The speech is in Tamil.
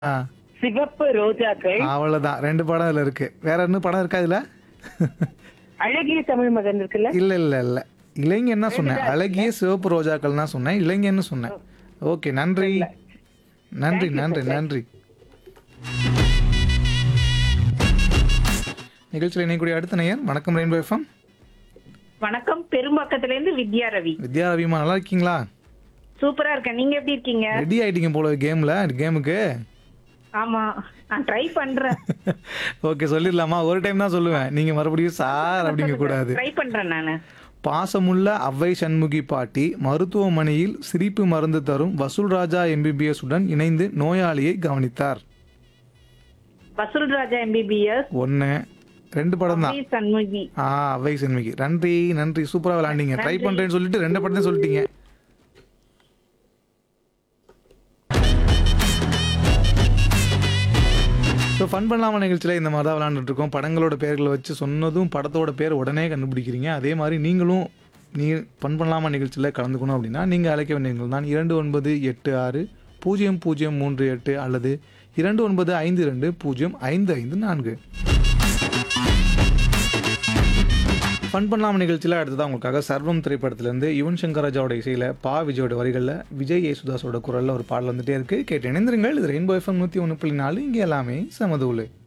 ஆ சிவப்பு ரோஜாக்கள் அவ்வளவுதான் ரெண்டு படம் இதுல இருக்கு வேற என்ன படம் இருக்கா இதுல அழகிய தமிழ் மகன் இருக்குல்ல இல்ல இல்ல இல்ல இளைஞன் தான் சொன்னேன் அழகிய சிவப்பு ரோஜாக்கள் தான் சொன்னேன் இளைஞன்னு சொன்னேன் ஓகே நன்றி நன்றி நன்றி நன்றி நிகழ்ச்சியில் இணையக்கூடிய அடுத்த நேயர் வணக்கம் ரெயின்போ எஃப்எம் வணக்கம் பெரும்பாக்கத்துல இருந்து வித்யா ரவி வித்யா ரவிமா நல்லா இருக்கீங்களா சூப்பரா இருக்கேன் நீங்க எப்படி இருக்கீங்க ரெடி ஆயிட்டீங்க போல கேம்ல கேமுக்கு ஆமா நான் ட்ரை பண்றேன் ஓகே சொல்லிடலாமா ஒரு டைம் தான் சொல்லுவேன் நீங்க மறுபடியும் சார் அப்படிங்க கூடாது ட்ரை பண்றேன் நானு பாசமுள்ள அவ்வை சண்முகி பாட்டி மருத்துவமனையில் சிரிப்பு மருந்து தரும் வசூல் ராஜா எம்பிபிஎஸ் உடன் இணைந்து நோயாளியை கவனித்தார் வசூல் ராஜா எம்பிபிஎஸ் ஒன்று ரெண்டு படம் தான் சண்முகி ஆ அவ்வை சண்முகி நன்றி நன்றி சூப்பரா விளையாண்டீங்க ட்ரை பண்றேன்னு சொல்லிட்டு ரெண்டு படத்தையும் சொல்லிட்டீங்க ஸோ ஃபன் பண்ணலாமா நிகழ்ச்சியில் இந்த மாதிரி தான் விளாண்டுட்டு இருக்கோம் படங்களோட பேர்களை வச்சு சொன்னதும் படத்தோட பேர் உடனே கண்டுபிடிக்கிறீங்க அதே மாதிரி நீங்களும் நீ ஃபன் பண்ணலாமா நிகழ்ச்சியில் கலந்துக்கணும் அப்படின்னா நீங்கள் அழைக்க வேண்டியவர்கள் தான் இரண்டு ஒன்பது எட்டு ஆறு பூஜ்ஜியம் பூஜ்ஜியம் மூன்று எட்டு அல்லது இரண்டு ஒன்பது ஐந்து ரெண்டு பூஜ்ஜியம் ஐந்து ஐந்து நான்கு ஃபன் பண்ணலாம் நிகழ்ச்சியில் அடுத்ததான் உங்களுக்காக சர்வம் திரைப்படத்திலேருந்து யுவன் சங்கர் ராஜாவோட இசையில் பா விஜயோட வரிகளில் விஜய் யேசுதாஸோட குரலில் ஒரு பாடல் வந்துட்டே இருக்கு கேட்டு இணைந்திருங்கள் இது ரெயின்போ எஃப்எம் நூற்றி ஒன்று புள்ளி நாலு இங்கே எல்லாமே சமதூளு